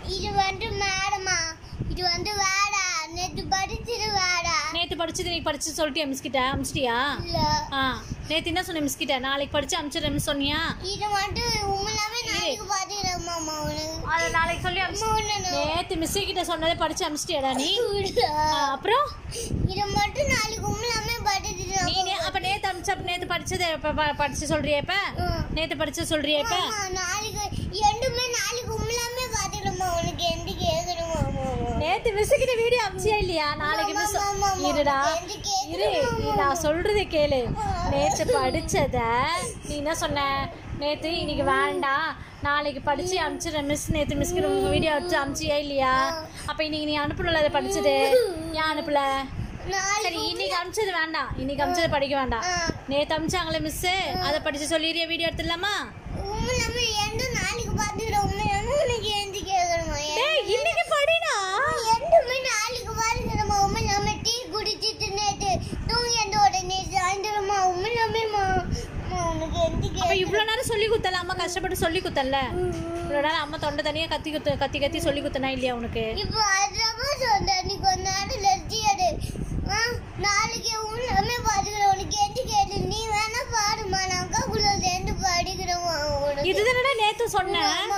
இது வந்து மேடமா இது வந்து வேடா நேத்து படிச்சது வேடா நேத்து படிச்சது நீ படிச்சு சொல்லிட்டியா மிஸ் கிட்ட அமிச்சிட்டியா இல்ல ஆ நேத்து என்ன சொன்ன மிஸ் கிட்ட நாளைக்கு படிச்சு அமிச்சிடுறேன் சொன்னியா இது வந்து உண்மையாவே நாளைக்கு பாத்துக்கிறேன் மாமா உனக்கு அதை நாளைக்கு சொல்லி அமிச்சு அம்மா உன்னை நான் நேத்து மிஸ் கிட்ட சொன்னதை படிச்சு அமிச்சிட்டியாடா நீ விடல. ஆ, அப்புறம் இது மட்டும் நாளைக்கு உண்மையாவே படிச்சுட்டு நீ நே- அப்ப நேத்து அமிச்ச அப்ப நேத்து படிச்சது இப்ப ப- படிச்சு சொல்றியா இப்ப நேத்து படிச்சு சொல்றியா இப்ப ஆமா, நாளைக்கு ரெண்டுமே நாளைக்கு உண்மையாவே பாத்துக்கிறோமா உனக்கு எந்த கேட்கணுமா நேத்து மிஸ் கிட்ட வீடியோ அமிச்சியா இல்லையா நாளைக்கு மிஸ் ஆமா, ஆமா, ஆமா. இருடா எந்த கேட்கணும் இரு நீ நான் சொல்றதை கேளு நேத்து படிச்சத நீ என்ன சொன்ன நேத்து இன்னைக்கு வேண்டாம் நாளைக்கு படிச்சு அமிச்சிடுறேன் மிஸ் நேத்து மிஸ்க்கு வீடியோ அடிச்சு அமிச்சியா இல்லையா அப்ப இன்னைக்கு நீ அனுப்பல அதை படிச்சது ஏன் அனுப்பல நாளைக்கு சரி இன்னைக்கு அமிச்சது வேண்டாம் இன்னைக்கு அமிச்சது படிக்க வேண்டாம் ஆ. நேத்து அமிச்சாங்களே மிஸ் அதை படிச்சு சொல்லிடுறியா வீடியோ எடுத்துடலாமா உண்மையாவே எந்த நாளைக்கு பாத்துக்கிறோம் உண்மையாவே உனக்கு எந்த கேட்கணுமா டேய் இன்னைக்கு படிடா ரெண்டுமே நாளைக்கு பாத்துக்கிறோமா உண்மையாவே டீ குடிச்சிட்டு நேத்து தூங்கி எந்த உடனே சாயந்தரமா உண்மையாவேமா உனக்கு எந்த அப்ப கேட்கணும் இவ்வளவு நேரம் சொல்லி குத்தல அம்மா கஷ்டப்பட்டு சொல்லி குத்தல இவ்வளவு நேரம் அம்மா தொண்டை தனியா கத்தி குத்து கத்தி கத்தி சொல்லி குத்தனா இல்லையா உனக்கு இப்போ அதுதான் சொன்னேன் நீ கொஞ்ச நேரம் லட்சி எடு ஆ, நாளைக்கு உண்மையாவே பாத்துக்கிறோம் உனக்கு எந்த கேட்டு நீ வேணா பாடுமா நான் அக்கா கூட சேர்ந்து படிக்கிறோமா உனக்கு இதுதானடா நேத்து சொன்னேன்